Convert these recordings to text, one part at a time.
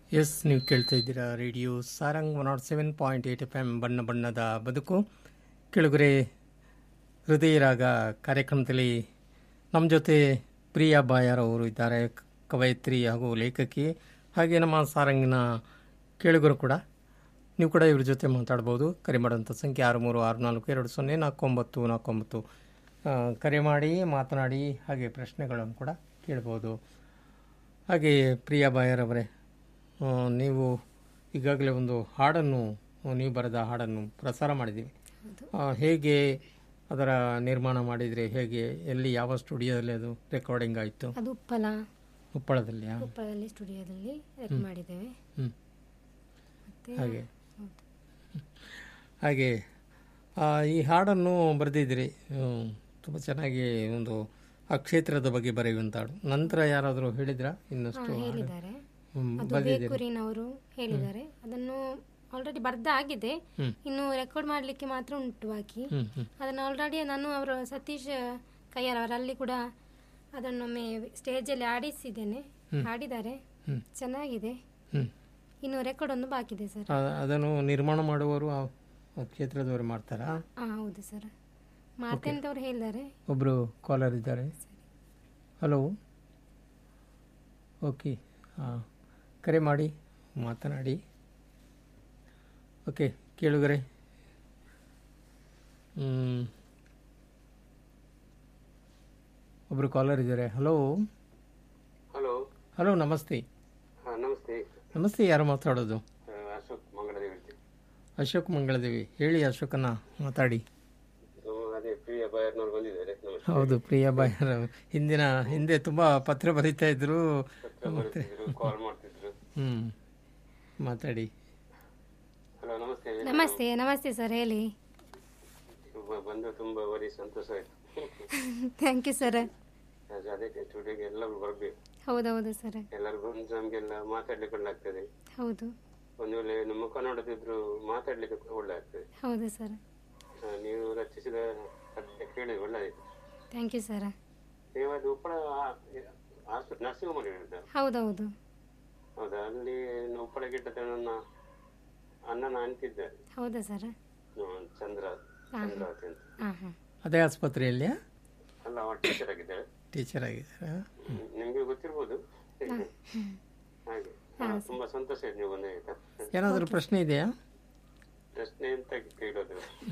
S ನೀವು ಕೇಳ್ತಾ ಇದ್ದೀರಾ radio Sarang one naught seven point eight F M ಬಣ್ಣ ಬಣ್ಣದ ಬದುಕು ಕೆಳಗರೆ ಹೃದಯ ರಾಗ ಕಾರ್ಯಕ್ರಮದಲ್ಲಿ ನಮ್ಮ ಜೊತೆ ಪ್ರಿಯಾ ಬಾಯರ್ ಅವರು ಇದ್ದಾರೆ ಕವಯತ್ರಿ ಹಾಗೂ ಲೇಖಕಿ ಹಾಗೆ ನಮ್ಮ ಸಾರಂಗಿನ ಕೇಳುಗರು ಕೂಡ ನೀವು ಕೂಡ ಇವ್ರ ಜೊತೆ ಮಾತಾಡ್ಬೋದು ಕರೆ ಮಾಡೋಂಥ ಸಂಖ್ಯೆ ಆರು ಮೂರು ಆರು ನಾಲ್ಕು ಎರಡು ಸೊನ್ನೆ ನಾಲ್ಕು ಒಂಬತ್ತು ನಾಲ್ಕು ಒಂಬತ್ತು ಆ, ಕರೆ ಮಾಡಿ ಮಾತನಾಡಿ ಹಾಗೆ ಪ್ರಶ್ನೆಗಳನ್ನು ಕೂಡ ಕೇಳ್ಬೋದು ಹಾಗೆ ಪ್ರಿಯಾ ಬಾಯರ್ ಅವರೇ ಆ, ನೀವು ಈಗಾಗಲೇ ಒಂದು ಹಾಡನ್ನು ನೀವು ಬರೆದ ಹಾಡನ್ನು ಪ್ರಸಾರ ಮಾಡಿದ್ದೀವಿ ಆ, ಹೇಗೆ ಅದರ ನಿರ್ಮಾಣ ಮಾಡಿದರೆ ಹೇಗೆ ಎಲ್ಲಿ ಯಾವ ಸ್ಟುಡಿಯೋದಲ್ಲಿ ಅದು ರೆಕಾರ್ಡಿಂಗ್ ಆಯಿತು ಅದು ಉಪ್ಪಲ ಉಪ್ಪಳದಲ್ಲಿಯಾ ಉಪ್ಪಲಲ್ಲಿ ಸ್ಟುಡಿಯೋದಲ್ಲಿ ರೆಕ್ ಮಾಡಿದ್ದೇವೆ ಹ್ಞೂ ಮತ್ತೆ ಹಾಗೆ ಹೌದು. ಹಾಗೆ ಆ, ಈ ಹಾಡನ್ನು ಬರೆದಿದ್ದೀರಿ ತುಂಬ ಚೆನ್ನಾಗಿ ಒಂದು ಆ ಕ್ಷೇತ್ರದ ಬಗ್ಗೆ ಬರೆಯುವಂಥ ಹಾಡು ನಂತರ ಯಾರಾದರೂ ಹೇಳಿದ್ರಾ ಹಾ, ಇನ್ನಷ್ಟು ಹಾಡು? ಹೇಳಿದ್ದಾರೆ ಹ್ಮ್, ಅದು ಬರೆದಿದ್ದೀರಿ ಬೇಕೂರಿನವರು ಹೇಳಿದ್ದಾರೆ ಅದನ್ನು ಆಲ್ರೆಡಿ ಬರ್ದ ಆಗಿದೆ ಹ್ಮ್. ಇನ್ನು ರೆಕಾರ್ಡ್ ಮಾಡ್ಲಿಕ್ಕೆ ಮಾತ್ರ ಉಂಟು ಬಾಕಿ ಹ್ಞೂ ಹ್ಞೂ ಅದನ್ನು ಆಲ್ರೆಡಿ ನಾನು ಅವರು ಸತೀಶ್ ಕಯ್ಯಾರ್ ಅವರಲ್ಲಿ ಕೂಡ ಅದನ್ನೊಮ್ಮೆ ಸ್ಟೇಜಲ್ಲಿ ಆಡಿಸಿದ್ದೇನೆ ಹಾಡಿದ್ದಾರೆ ಹ್ಮ್. ಚೆನ್ನಾಗಿದೆ ಹ್ಞೂ ಇನ್ನು ರೆಕಾರ್ಡ್ ಒಂದು ಬಾಕಿ ಇದೆ ಸರ್ ಆ- ಅದನ್ನು ನಿರ್ಮಾಣ ಮಾಡುವವರು ಆ ಆ ಕ್ಷೇತ್ರದವರು ಮಾಡ್ತಾರಾ ಹಾ ಹೌದು ಸರ್ ಮಾಡ್ತೇನೆ ಅಂತ ಅವ್ರು ಹೇಳಿದ್ದಾರೆ ಒಬ್ಬರು ಕಾಲರ್ ಇದ್ದಾರೆ ಹಲೋ ಓಕೆ ಹಾಂ ಕರೆ ಮಾಡಿ ಮಾತನಾಡಿ ಓಕೆ ಕೇಳುಗರೆ ಹ್ಮ್. ಒಬ್ರು ಕಾಲರ್ ಇದ್ದಾರೆ ಹಲೋ ಹಲೋ ಹಲೋ ನಮಸ್ತೆ ಹಾ ನಮಸ್ತೆ ನಮಸ್ತೆ ಯಾರು ಮಾತಾಡೋದು ಆ, ಅಶೋಕ್ ಮಂಗಳದೇವಿ ಹೇಳ್ತೀನಿ ಅಶೋಕ್ ಮಂಗಳದೇವಿ ಹೇಳಿ ಅಶೋಕನ ಮಾತಾಡಿ ನಾವು ಅದೇ ಪ್ರಿಯ ಬಾಯರ್ನವ್ರು ಬಂದಿದ್ದಾರೆ ನಮಸ್ತೆ ಹೌದು ಪ್ರಿಯಾ ಬಾಯರ್ ಹಿಂದಿನ ಹಿಂದೆ ತುಂಬಾ ಪತ್ರ ಬರೀತಾ ಇದ್ರು ಪತ್ರ ಬರೀತಿದ್ರು ಕಾಲ್ ಮಾಡ್ತಿದ್ರು ಹ್ಮ್ ಮಾತಾಡಿ ಹಲೋ ನಮಸ್ತೆ ನಮಸ್ತೆ ನಮಸ್ತೆ ಸರ್ ಹೇಳಿ ತುಂಬ ಬಂದು ತುಂಬಾ ಬರೀ ಸಂತೋಷ ಆಯ್ತು ಥ್ಯಾಂಕ್ ಯು ಸರ್ ಅದು ಅದಕ್ಕೆ ಸ್ಟುಡಿಯೋಗೆ ಎಲ್ಲರೂ ಬರಬೇಕು ಹೌದೌದು ಸರ್ ಎಲ್ಲರೂ ಬಂದು ನಮಗೆಲ್ಲ ಮಾತಾಡ್ಲಿಕ್ಕೆ ಒಳ್ಳೆ ಆಗ್ತದೆ ಹೌದು ಒಂದು ವೇಳೆ ನಮ್ಮ ಮುಖ ನೋಡದಿದ್ರು ಮಾತಾಡ್ಲಿಕ್ಕೆ ಒಳ್ಳೆ ಆಗ್ತದೆ ಹೌದು ಸರ್ ಆ, ನೀವು ರಚಿಸಿದ ಪದ್ಯ ಕೇಳಿ ಒಳ್ಳೆದಾಯ್ತು ಥ್ಯಾಂಕ್ ಯು ಸರ್ ನೀವು ಅದು ಉಪ್ಪಳ ನರ್ಸಿಂಗ್ ಹೋಮ್ ಹೇಳಿದ್ದ ಹೌದೌದು ಹೌದಾ ಅಲ್ಲಿ ಉಪ್ಪಳ ಗಿಟ್ಟ ನನ್ನ ಅಣ್ಣನ ಅಂತಿದ್ದಾರೆ ಹೌದಾ ಸರ್ ಹ್ಮ್, ಚಂದ್ರ ಚಂದ್ರಾವತಿ ಅಂತ ಹಾಂ ಹಾಂ ಅದೇ ಆಸ್ಪತ್ರೆಯಲ್ಲಿ ಅಲ್ಲ ಅವಳು ಟೀಚರ್ ಆಗಿದ್ದಾಳೆ ಟೀಚರ್ ಆಗಿದ್ದಾರೆ ಹ್ಮ್, ನಿಮ್ಗೆ ಗೊತ್ತಿರ್ಬೋದು ಹಾಗೆ ಹಾ, ತುಂಬಾ ಸಂತೋಷ ಆಯ್ತು ನೀವು ಬಂದ ಆಯ್ತಾ ಏನಾದರೂ ಪ್ರಶ್ನೆ ಇದೆಯಾ ಪ್ರಶ್ನೆ ಅಂತ ಕೇಳೋದು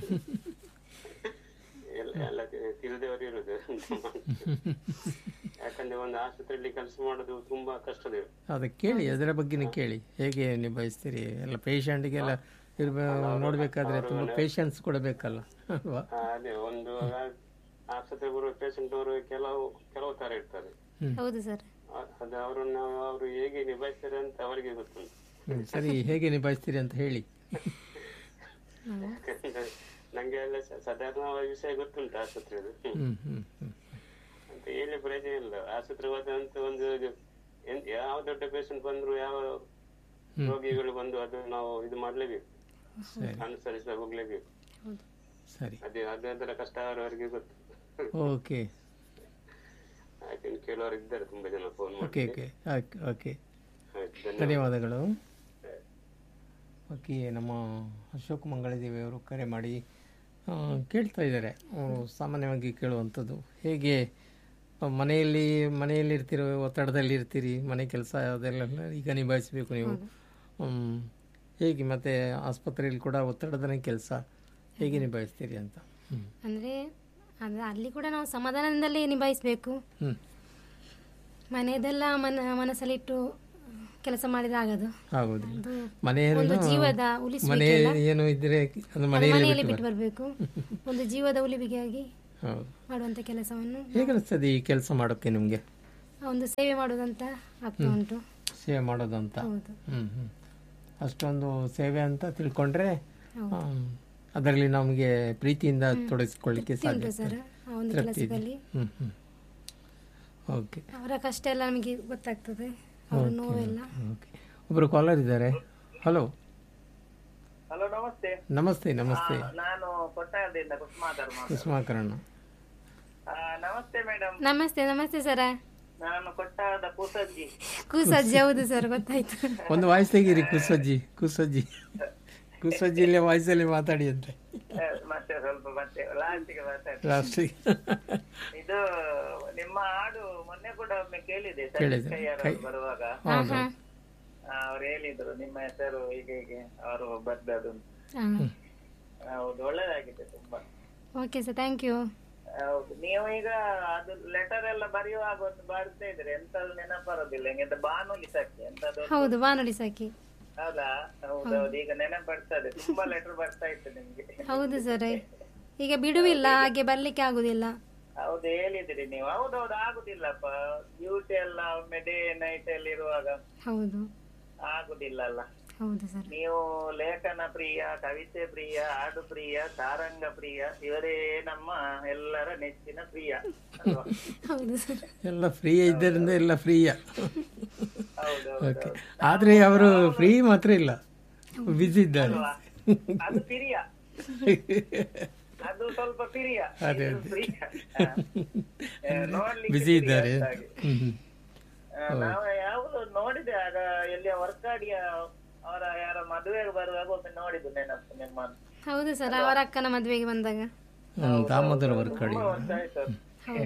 ಎಲ್ಲ ಎಲ್ಲ ತಿ- ತಿಳಿದವರು ಇರುದು ಯಾಕಂದ್ರೆ ಒಂದು ಆಸ್ಪತ್ರೆಯಲ್ಲಿ ಕೆಲಸ ಮಾಡೋದು ತುಂಬಾ ಕಷ್ಟದ ಅದು ಕೇಳಿ ಅದರ ಬಗ್ಗೆನೇ ಕೇಳಿ ಹೇಗೆ ನಿಭಾಯಿಸ್ತೀರಿ ಎಲ್ಲ ಪೇಷಂಟ್ಗೆಲ್ಲ ಇರ್ಬ ನೋಡಬೇಕಾದ್ರೆ ತುಂಬ ಪೇಷನ್ಸ್ ಕೂಡ ಬೇಕಲ್ಲ ಅಲ್ವಾ ಆ, ಅದೇ ಒಂದು ಆಸ್ಪತ್ರೆ ಬರುವ ಪೇಷಂಟ್ ಅವರು ಕೆಲವು ಕೆಲವು ತರ ಇರ್ತಾರೆ ಹೌದು ಸರ್ ಆ- ಅದು ಅವರನ್ನ ಅವರು ಹೇಗೆ ನಿಭಾಯಿಸ್ತಾರೆ ಅಂತ ಅವರಿಗೆ ಗೊತ್ತುಂಟು ಹ್ಮ್, ಸರಿ ಹೇಗೆ ನಿಭಾಯಿಸ್ತೀರಿ ಅಂತ ಹೇಳಿ ಯಾಕಂದ್ರೆ ನಂಗೆ ಎಲ್ಲ ಸ- ಸಾಧಾರಣ ವಿಷಯ ಗೊತ್ತುಂಟು ಆಸ್ಪತ್ರೆದು ಹ್ಮ್ ಹ್ಮ್ ಹ್ಮ್ ಅಂತ ಹೇಳಿ ಪ್ರಯೋಜನ ಇಲ್ಲ ಆಸ್ಪತ್ರೆ ಹೋದಂತ ಒಂದು ಇದು ಎನ್- ಯಾವ ದೊಡ್ಡ ಪೇಷಂಟ್ ಬಂದ್ರು ಯಾವ ರೋಗಿಗಳು ಬಂದು ಅದು ನಾವು ಇದು ಮಾಡ್ಲೇಬೇಕು ಸರಿ ಅನುಸರಿಸ್ತಾ ಹೋಗ್ಲೇಬೇಕು ಹೌದು ಸರಿ ಅದೇ ಅದರ ಕಷ್ಟ ಅವರವರಿಗೆ ಗೊತ್ತು ಓಕೆ ಯಾಕೆ ಕೇಳೋರು ಇದ್ದಾರೆ ತುಂಬಾ ಜನ ಫೋನ್ ಓಕೆ ಮಾಡಿ ಓಕೆ ಓಕೆ ಓಕೆ ಆಯ್ತು, ಧನ್ಯವಾದ. ಧನ್ಯವಾದಗಳು ಓಕೆ ನಮ್ಮ ಅಶೋಕ್ ಮಂಗಳದೇವಿ ಅವರು ಕರೆ ಮಾಡಿ ಆ, ಕೇಳ್ತಾ ಇದ್ದಾರೆ ಅವರು ಸಾಮಾನ್ಯವಾಗಿ ಕೇಳುವಂಥದ್ದು ಹೇಗೆ ಆ, ಮನೆಯಲ್ಲಿ ಮನೆಯಲ್ಲಿ ಇರ್ತೀರೋ ಒತ್ತಡದಲ್ಲಿ ಇರ್ತೀರಿ ಮನೆ ಕೆಲಸ ಅದೆಲ್ಲ ಈಗ ನಿಭಾಯಿಸಬೇಕು ನೀವು ಹ್ಮ್. ಹೇಗೆ ಮತ್ತೆ ಆಸ್ಪತ್ರೆಯಲ್ಲಿ ಕೂಡ ಒತ್ತಡದನೇ ಕೆಲಸ ಹೇಗೆ ನಿಭಾಯಿಸ್ತೀರಿ ಅಂತ ಹ್ಮ್ ಅಂದರೆ ಅದು ಅಲ್ಲಿ ಕೂಡ ನಾವು ಸಮಾಧಾನದಿಂದಲೇ ನಿಭಾಯಿಸಬೇಕು ಹ್ಮ್ ಮನೆಯದೆಲ್ಲ ಮನ ಮನಸ್ಸಲ್ಲಿಟ್ಟು ಕೆಲಸ ಮಾಡಿದಾಗದು ಆಗೋದಿಲ್ಲ ಅದು ಮನೆಯಲ್ಲಿ ಒಂದು ಜೀವದ ಮನೆ ಉಳಿಸುವಿಕೆಲ್ಲ ಏನು ಇದ್ರೆ ಅದು ಅದು ಮನೆಯಲ್ಲಿ ಮನೆಯಲ್ಲಿ ಬಿಟ್ಟು ಬಿಟ್ಟು ಬರಬೇಕು ಒಂದು ಜೀವದ ಉಳಿವಿಗೆಯಾಗಿ ಹೌದು ಮಾಡುವಂಥ ಕೆಲಸವನ್ನು ಹೇಗನಿಸ್ತದೆ ಈ ಕೆಲಸ ಮಾಡೋಕ್ಕೆ ನಿಮಗೆ ಒಂದು ಸೇವೆ ಮಾಡುವುದಂತ ಆಗ್ತಾ ಉಂಟು ಸೇವೆ ಮಾಡೋದಂತ ಹೌದು ಹ್ಮ್ ಹ್ಮ್ ಅಷ್ಟೊಂದು ಸೇವೆ ಅಂತ ತಿಳ್ಕೊಂಡ್ರೆ ಹೌದು. ಅದರಲ್ಲಿ ನಮಗೆ ಪ್ರೀತಿಯಿಂದ ತೊಡಗಿಸ್ಕೊಳ್ಳಿಕ್ಕೆ ಸಾಧ್ಯ ಉಂಟು ಸರ್ ಆ ಒಂದು ತೃಪ್ತಿ ಇದೆ. ಕೆಲಸದಲ್ಲಿ ಹ್ಮ್ ಹ್ಮ್ ಓಕೆ ಅವರ ಕಷ್ಟ ಎಲ್ಲ ನಮಗೆ ಗೊತ್ತಾಗ್ತದೆ ಅವರ ನೋವೆಲ್ಲ ಓಕೆ ಒಬ್ಬರು ಕಾಲರ್ ಇದ್ದಾರೆ ಹಲೋ ಹಲೋ ನಮಸ್ತೆ ನಮಸ್ತೆ ನಮಸ್ತೆ ನಾನು ಕೊಟ್ಟಾರದಿಂದ ಕುಸುಮಾಧರ್ ಮಾತು ಕುಸುಮಾಕರಣ ಆ, ನಮಸ್ತೆ ಮೇಡಮ್ ನಮಸ್ತೆ ನಮಸ್ತೆ ಸರ ನಾನು ಕೊಟ್ಟಾದ ಪೂಸಜ್ಜಿ ಕೂಸಜ್ಜಿ ಹೌದು ಸರ್ ಗೊತ್ತಾಯ್ತು ಒಂದು ವಾಯ್ಸ್ ತೆಗೀರಿ ಕುಸಜ್ಜಿ ಕುಸಜ್ಜಿ ಕುಸಜ್ಜಿಲ್ಲೇ ವಾಯ್ಸಲ್ಲಿ ಮಾತಾಡಿ ಅಂತೆ ಆ, ಮತ್ತೆ ಸ್ವಲ್ಪ ಮತ್ತೆ ಲಾಸ್ಟಿಗೆ ಮಾತಾಡಿ ಲಾಸ್ಟಿಗೆ ಇದು ನಿಮ್ಮ ಹಾಡು ಮೊನ್ನೆ ಕೂಡ ಒಮ್ಮೆ ಕೇಳಿದೆ ಕೇಳಿದೆ. ಕೈಯಾರ ಕೈ- ಬರುವಾಗ ಹೌದು ಅವ್ರು ಹೇಳಿದ್ರು ನಿಮ್ಮ ಹೆಸರು ಹೀಗೆ ಹೀಗೆ ಅವರು ಬರ್ದದ್ದು ಅಂತ. ಹಾಂ ಹೌದು ಒಳ್ಳೇದಾಗಿದೆ ತುಂಬಾ ಓಕೆ ಸರ್ ಥ್ಯಾಂಕ್ ಯು ಹೌದು ನೀವು ಈಗ ಅದು ಲೆಟರ್ ಎಲ್ಲ ಬರೆಯುವಾಗ ಒಂದು ಬರ್ತಾ ಇದ್ರೆ ಎಂತದು ನೆನಪರೋದಿಲ್ಲ ಹಿಂಗೆ ಬಾನುಲಿ ಸಾಕಿ ಎಂತದ್ದು ಹೌದು ಬಾನುಲಿ ಸಾಕಿ ಹೌದಾ ಹೌದೌದು ಈಗ ನೆನಪು ಬರ್ತದೆ ತುಂಬಾ ಲೆಟರ್ ಬರ್ತಾ ಇತ್ತು ನಿಮ್ಗೆ ಹೌದು ಸರ್ ಈಗ ಬಿಡುವಿಲ್ಲ ಹಾಗೆ ಬರ್ಲಿಕ್ಕೆ ಆಗುದಿಲ್ಲ ಹೌದು ಹೇಳಿದ್ರಿ ನೀವು ಹೌದೌದು ಆಗುದಿಲ್ಲಪ್ಪ ಡ್ಯೂಟಿ ಎಲ್ಲ ಒಮ್ಮೆ ಡೇ ನೈಟ್ ಅಲ್ಲಿ ಇರುವಾಗ ಹೌದು ಆಗುದಿಲ್ಲ ಅಲ್ಲ ಹೌದು ಸರ್ ನೀವು ಲೇಖನ ಪ್ರಿಯ ಕವಿತೆ ಪ್ರಿಯ ಹಾಡು ಪ್ರಿಯ ಸಾರಂಗ ಪ್ರಿಯ ಇವರೇ ನಮ್ಮ ಎಲ್ಲರ ನೆಚ್ಚಿನ ಪ್ರಿಯ ಅಲ್ವಾ ಹೌದು ಸರ್ ಎಲ್ಲ ಫ್ರೀ ಇದ್ದರಿಂದ ಎಲ್ಲ ಫ್ರೀಯ ಹೌದು ಓಕೆ ಆದರೆ ಅವರು ಫ್ರೀ ಮಾತ್ರ ಇಲ್ಲ ಬ್ಯುಸಿ ಇದ್ದಾರೆ ಅದು ಪ್ರಿಯ ಅದು ಸ್ವಲ್ಪ ಪ್ರಿಯ ಅದೇ, ಇದು ಅದೇ. ಪ್ರಿಯ ಹ. ಆ, ನೋಡ್ಲಿಕ್ಕೆ ಬ್ಯುಸಿ ಪ್ರಿಯ ಇದ್ದಾರೆ ಅಂತಾಗಿ. ಹ್ಮ್ ಹ್ಮ್. ಆ, ನಾವು ಯಾವುದು ನೋಡಿದೆ ಆಗ ಎಲ್ಲಿಯ ವರ್ಕಾಡಿಯ ಅವರ ಯಾರ ಮದುವೆಗೆ ಬರುವಾಗ ಒಮ್ಮೆ ನೋಡಿದ್ದು ನೆನಪು ನಿಮ್ಮನ್ನು ಹೌದು ಸರ್ ಅವರ ಅಕ್ಕನ ಮದುವೆಗೆ ಬಂದಾಗ ಹ್ಮ್, ದಾಮೋದರ ವರ್ಕಡಿ ತುಂಬಾ ವರ್ಷ ಆಯ್ತು ಅದು.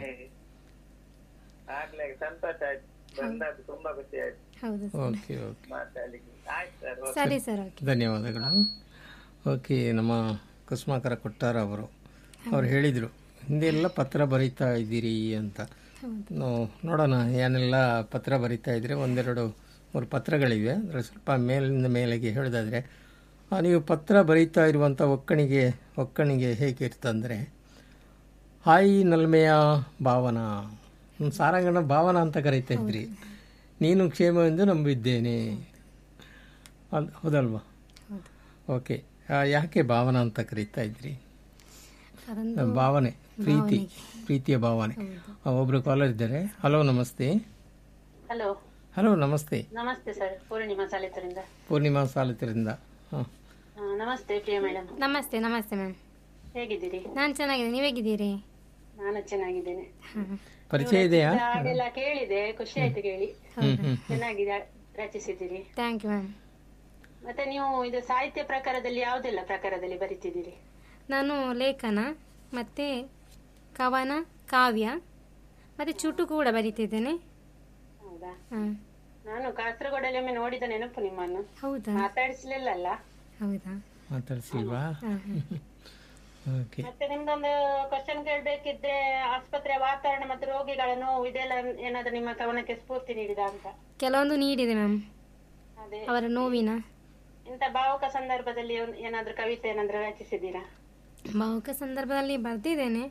ಆಗ್ಲೇ ಸಂತೋಷ ಆಯ್ತು ಬಂದದ್ದು ತುಂಬಾ ಖುಷಿ ಆಯ್ತು ಹೌದು ಸರ್ ಓಕೆ ಓಕೆ ಮಾತಾಡ್ಲಿಕ್ಕೆ ಆಯ್ತು ಸರ್ ಓಕೆ. ಸರಿ ಸರ್ ಓಕೆ ಧನ್ಯವಾದಗಳು ಓಕೆ ನಮ್ಮ ಕುಸುಮಾಕರ ಕೊಟ್ಟಾರ ಅವರು ಅವ್ರು ಹೇಳಿದರು ಹಿಂದೆಲ್ಲ ಪತ್ರ ಬರೀತಾ ಇದ್ದೀರಿ ಅಂತ ಹೌದು ನಾವು ನೋಡೋಣ ಏನೆಲ್ಲ ಪತ್ರ ಬರೀತಾ ಇದ್ರೆ ಒಂದೆರಡು ಮೂರು ಪತ್ರಗಳಿವೆ ಅದರ ಸ್ವಲ್ಪ ಮೇಲಿಂದ ಮೇಲೆಗೆ ಹೇಳೋದಾದರೆ ನೀವು ಪತ್ರ ಬರೀತಾ ಇರುವಂಥ ಒಕ್ಕಣಿಗೆ ಒಕ್ಕಣಿಗೆ ಹೇಗೆ ಇರ್ತಂದರೆ ಹಾಯಿ ನಲ್ಮೆಯ ಭಾವನಾ ಹ್ಮ್, ಸಾರಂಗನ ಭಾವನಾ ಅಂತ ಕರೀತಾ ಇದ್ರಿ ನೀನು ಕ್ಷೇಮವೆಂದು ನಂಬಿದ್ದೇನೆ ಅಲ್ ಹೌದಲ್ವಾ ಹೌದು ಓಕೆ ಆ, ಯಾಕೆ ಭಾವನಾ ಅಂತ ಕರೀತಾ ಇದ್ರಿ ಅದೊಂದು ಭಾವನೆ ಪ್ರೀತಿ ಪ್ರೀತಿಯ ಭಾವನೆ ಆ, ಒಬ್ರು ಕಾಲರ್ ಇದ್ದಾರೆ ಹಲೋ ನಮಸ್ತೆ ಹಲೋ ಹಲೋ ನಮಸ್ತೆ ನಮಸ್ತೆ ಸರ್ ಪೂರ್ಣಿಮಾ ಸಾಲಿತರಿಂದ ಪೂರ್ಣಿಮಾ ಸಾಲುತ್ತರಿಂದ ಹಾಂ ಆ, ನಮಸ್ತೆ ಪ್ರಿಯ ಮೇಡಮ್ ನಮಸ್ತೆ ನಮಸ್ತೆ ಮ್ಯಾಮ್ ಹೇಗಿದ್ದೀರಿ ನಾನು ಚೆನ್ನಾಗಿದ್ದೀನಿ ನೀವು ಹೇಗಿದ್ದೀರಿ ನಾನು ಚೆನ್ನಾಗಿದ್ದೇನೆ ಹಾಂ ಪರಿಚಯ ಇದೆಯಾ ಹಾಗೆಲ್ಲ ಕೇಳಿದೆ ಖುಷಿ ಆಯ್ತು ಕೇಳಿ ಹ್ಮ್ ಹ್ಮ್ ಚೆನ್ನಾಗಿ ರಚಿಸಿದ್ದೀರಿ ಥ್ಯಾಂಕ್ ಯು ಮ್ಯಾಮ್ ಮತ್ತೆ ನೀವು ಇದು ಸಾಹಿತ್ಯ ಪ್ರಕಾರದಲ್ಲಿ ಯಾವುದೆಲ್ಲ ಪ್ರಕಾರದಲ್ಲಿ ಬರಿತಿದ್ದೀರಿ ನಾನು ಲೇಖನ ಮತ್ತು ಕವನ ಕಾವ್ಯ ಮತ್ತು ಚುಟುಕು ಕೂಡ ಬರೀತಿದ್ದೇನೆ ಹೌದಾ ಹಾಂ ನಾನು ಕಾಸರಗೋಡಲ್ಲಿ ಒಮ್ಮೆ ನೋಡಿದ ನೆನಪು ನಿಮ್ಮನ್ನು ಹೌದಾ ಮಾತಾಡಿಸ್ಲಿಲ್ಲಲ್ಲ ಹೌದಾ ಮಾತಾಡ್ಸಿಲ್ವಾ ಹಾಂ ಓಕೆ ಮತ್ತೆ ನಿಮ್ದೊಂದು ಕ್ವಶನ್ ಕೇಳ್ಬೇಕಿದ್ರೆ ಆಸ್ಪತ್ರೆಯ ವಾತಾವರಣ ಮತ್ತು ರೋಗಿಗಳ ನೋವು ಇದೆಲ್ಲ ಏನಾದ್ರು ನಿಮ್ಮ ಕವನಕ್ಕೆ ಸ್ಫೂರ್ತಿ ನೀಡಿದ ಅಂತ ಕೆಲವೊಂದು ನೀಡಿದೆ ಮ್ಯಾಮ್ ಅದೇ ಅವರ ನೋವಿನ ಇಂಥ ಭಾವುಕ ಸಂದರ್ಭದಲ್ಲಿ ಒಂದ್- ಏನಾದ್ರೂ ಕವಿತೆ ಏನಾದ್ರೂ ರಚಿಸಿದ್ದೀರಾ ಭಾವುಕ ಸಂದರ್ಭದಲ್ಲಿ ಬರ್ತಿದ್ದೇನೆ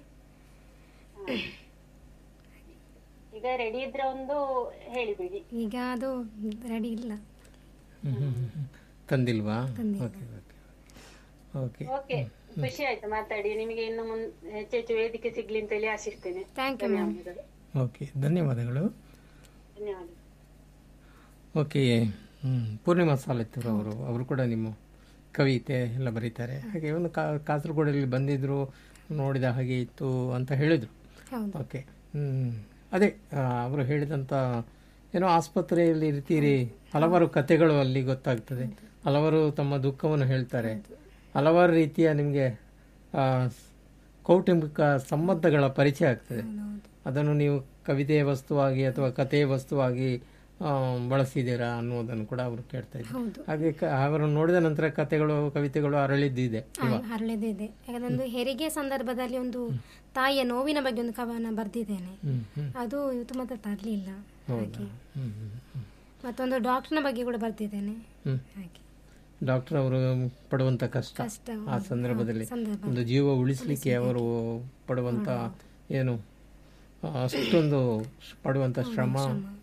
ಈಗ ರೆಡಿ ಇದ್ರೆ ಒಂದು ಹೇಳಿಬಿಡಿ ಈಗ ಅದು ರೆಡಿ ಇಲ್ಲ ತಂದಿಲ್ವಾ ತಂದಿಲ್ಲ. ಓಕೆ ಓಕೆ ಓಕೆ ಓಕೆ ಖುಷಿ ಆಯ್ತು ಮಾತಾಡಿ ನಿಮಗೆ ಇನ್ನು ಮುನ್ ಹೆಚ್ಚೆಚ್ಚು ವೇದಿಕೆ ಸಿಗ್ಲಿ ಅಂತ ಹೇಳಿ ಆಶಿಸ್ತೇನೆ ಥ್ಯಾಂಕ್ ಯು ಮ್ಯಾಮ್ ಧನ್ಯವಾದಗಳು ಓಕೆ ಧನ್ಯವಾದಗಳು ಧನ್ಯವಾದ ಓಕೆ ಹ್ಮ್. ಪೂರ್ಣಿಮಾ ಸಾಲತ್ತೂರು ಅವರು ಅವರು ಕೂಡ ನಿಮ್ಮ ಕವಿತೆ ಎಲ್ಲ ಬರೀತಾರೆ ಹಾಗೆ ಒಂದು ಕಾ ಕಾಸರಗೋಡಲ್ಲಿ ಬಂದಿದ್ರು ನೋಡಿದ ಹಾಗೆ ಇತ್ತು ಅಂತ ಹೇಳಿದರು ಹೌದು ಓಕೆ ಹ್ಮ್. ಅದೇ ಆ, ಅವರು ಹೇಳಿದಂಥ ಏನೋ ಆಸ್ಪತ್ರೆಯಲ್ಲಿ ಇರ್ತೀರಿ ಹಲವಾರು ಕಥೆಗಳು ಅಲ್ಲಿ ಗೊತ್ತಾಗ್ತದೆ ಹಲವಾರು ತಮ್ಮ ದುಃಖವನ್ನು ಹೇಳ್ತಾರೆ ಹಲವಾರು ರೀತಿಯ ನಿಮಗೆ ಕೌಟುಂಬಿಕ ಸಂಬಂಧಗಳ ಪರಿಚಯ ಆಗ್ತದೆ ಅದನ್ನು ನೀವು ಕವಿತೆಯ ವಸ್ತುವಾಗಿ ಅಥವಾ ಕಥೆಯ ವಸ್ತುವಾಗಿ ಆ, ಬಳಸಿದ್ದೀರಾ ಅನ್ನೋದನ್ನು ಕೂಡ ಅವರು ಕೇಳ್ತಾ ಇದ್ದಾರೆ ಹೌದು ಹಾಗೆ ಕ- ಅವರನ್ನು ನೋಡಿದ ನಂತರ ಕಥೆಗಳು ಕವಿತೆಗಳು ಅರಳಿದ್ದಿದೆ ಹರಳಿದೆ ಯಾಕಂದ್ರೆ ಹೆರಿಗೆ ಸಂದರ್ಭದಲ್ಲಿ ಒಂದು ತಾಯಿಯ ನೋವಿನ ಬಗ್ಗೆ ಒಂದು ಕವನ ಬರೆದಿದ್ದೇನೆ ಹ್ಮ್ ಹ್ಮ್ ಅದು ಇವತ್ತು ಮಾತ್ರ ತರಲಿಲ್ಲ ಹೌದಾ ಹ್ಮ್ ಹ್ಮ್ ಹ್ಮ್ ಮತ್ತೊಂದು ಡಾಕ್ಟರ್ನ ಬಗ್ಗೆ ಕೂಡ ಬರ್ತಿದ್ದೇನೆ ಹ್ಮ್ ಹಾಗೆ ಡಾಕ್ಟರ್ ಅವರು ಪಡುವಂತ ಕಷ್ಟ ಕಷ್ಟ ಆ ಸಂದರ್ಭದಲ್ಲಿ ಸಂದರ್ಭ ಒಂದು ಜೀವ ಉಳಿಸ್ಲಿಕ್ಕೆ ಅವರು ಪಡುವಂತ ಏನು ಆ, ಅಷ್ಟೊಂದು ಪಡುವಂತ ಶ್ರಮ